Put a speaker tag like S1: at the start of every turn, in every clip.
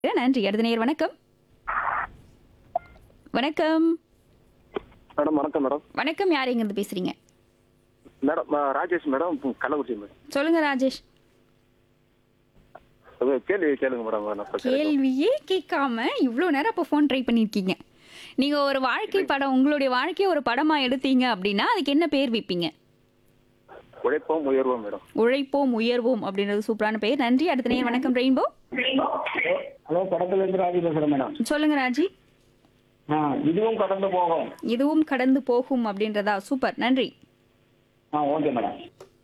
S1: நன்றி அடுத்த நேர் வணக்கம் வணக்கம்
S2: மேடம் வணக்கம் மேடம்
S1: வணக்கம் யார் எங்கிருந்து பேசுறீங்க
S2: மேடம் நான் ராஜேஷ் மேடம் கள்ளக்குறிச்சி மேடம்
S1: சொல்லுங்க ராஜேஷ்
S2: அது கேள்வி கேளுங்க மேடம் நான் இப்ப கேட்கிறேன்.
S1: கேள்வியே கேட்காம இவ்வளோ நேரம் அப்போ ஃபோன் ட்ரை பண்ணியிருக்கீங்க நீங்க ஒரு வாழ்க்கை படம் உங்களுடைய வாழ்க்கையை ஒரு படமா எடுத்தீங்க அப்படின்னா அதுக்கு என்ன பேர் வைப்பீங்க
S2: உழைப்போம் உயர்வோம் மேடம்
S1: உழைப்போம் உயர்வோம் அப்படின்றது சூப்பரான பெயர் நன்றி அடுத்த நேர் வணக்கம் ரெயின்போ
S3: ஹலோ படத்துல இருந்து ராஜி பேசுறேன் மேடம்
S1: சொல்லுங்க ராஜி
S3: ஆ இதுவும் கடந்து போகும்
S1: இதுவும் கடந்து போகும் அப்படின்றதா சூப்பர் நன்றி
S3: ஆ ஓகே மேடம்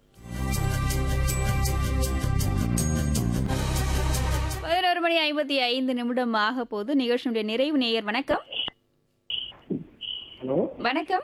S1: பதினோரு மணி ஐம்பத்தி ஐந்து நிமிடம் ஆக போது நிகழ்ச்சியுடைய நிறைவு நேயர் வணக்கம்
S3: ஹலோ
S1: வணக்கம்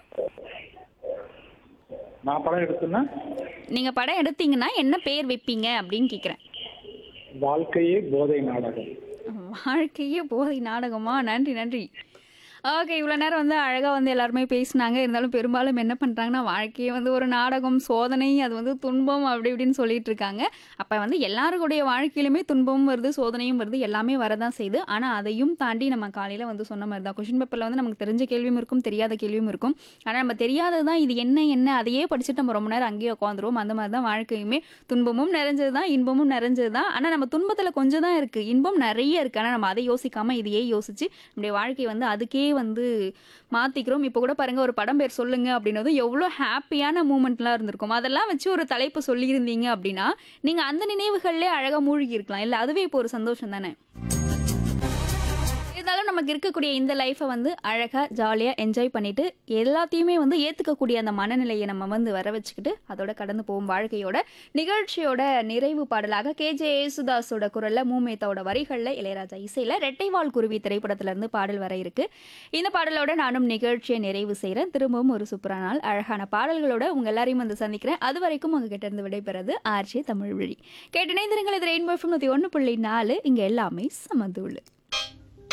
S3: நான் படம் எடுத்தேன்னா
S1: நீங்க படம் எடுத்தீங்கன்னா என்ன பேர் வைப்பீங்க அப்படின்னு கேக்குறேன்
S3: வாழ்க்கையே போதை நாடகம்
S1: வாழ்க்கையே போதை நாடகமா நன்றி நன்றி ஓகே இவ்வளோ நேரம் வந்து அழகாக வந்து எல்லாருமே பேசினாங்க இருந்தாலும் பெரும்பாலும் என்ன பண்ணுறாங்கன்னா வாழ்க்கையே வந்து ஒரு நாடகம் சோதனை அது வந்து துன்பம் அப்படி இப்படின்னு சொல்லிட்டு இருக்காங்க அப்போ வந்து எல்லாருடைய வாழ்க்கையிலுமே துன்பமும் வருது சோதனையும் வருது எல்லாமே வரதான் செய்யுது ஆனால் அதையும் தாண்டி நம்ம காலையில் வந்து சொன்ன மாதிரி தான் கொஷின் பேப்பரில் வந்து நமக்கு தெரிஞ்ச கேள்வியும் இருக்கும் தெரியாத கேள்வியும் இருக்கும் ஆனால் நம்ம தெரியாதது தான் இது என்ன என்ன அதையே படிச்சுட்டு நம்ம ரொம்ப நேரம் அங்கேயே உட்காந்துருவோம் அந்த மாதிரி தான் வாழ்க்கையுமே துன்பமும் நிறைஞ்சது தான் இன்பமும் நிறைஞ்சது தான் ஆனால் நம்ம துன்பத்தில் கொஞ்சம் தான் இருக்குது இன்பம் நிறைய இருக்குது ஆனால் நம்ம அதை யோசிக்காமல் இதையே யோசிச்சு நம்முடைய வாழ்க்கை வந்து அதுக்கே வந்து மாற்றிக்கிறோம் இப்போ கூட பாருங்கள் ஒரு படம் பேர் சொல்லுங்க அப்படின்னது எவ்வளோ ஹாப்பியான மூமெண்ட்லாம் இருந்திருக்கும் அதெல்லாம் வச்சு ஒரு தலைப்பு சொல்லியிருந்தீங்க அப்படின்னா நீங்கள் அந்த நினைவுகள்லேயே அழகாக மூழ்கி இருக்கலாம் இல்லை அதுவே இப்போ ஒரு சந்தோஷம் தானே இருந்தாலும் நமக்கு இருக்கக்கூடிய இந்த லைஃப்பை வந்து அழகாக ஜாலியாக என்ஜாய் பண்ணிட்டு எல்லாத்தையுமே வந்து ஏற்றுக்கக்கூடிய அந்த மனநிலையை நம்ம வந்து வர வச்சுக்கிட்டு அதோட கடந்து போகும் வாழ்க்கையோட நிகழ்ச்சியோட நிறைவு பாடலாக கேஜே யேசுதாஸோட குரலில் மூமேத்தாவோட வரிகளில் இளையராஜா இசையில் ரெட்டைவால் குருவி திரைப்படத்திலேருந்து பாடல் வர இருக்கு இந்த பாடலோட நானும் நிகழ்ச்சியை நிறைவு செய்கிறேன் திரும்பவும் ஒரு சூப்பரான நாள் அழகான பாடல்களோட உங்கள் எல்லாரையும் வந்து சந்திக்கிறேன் அது வரைக்கும் உங்ககிட்ட இருந்து விடைபெறது ஆர்ஜே தமிழ் வழி கேட்டினைந்திருங்கள் இது ரெயின்போ நூற்றி ஒன்று புள்ளி நாலு இங்கே எல்லாமே சமந்துள்ளு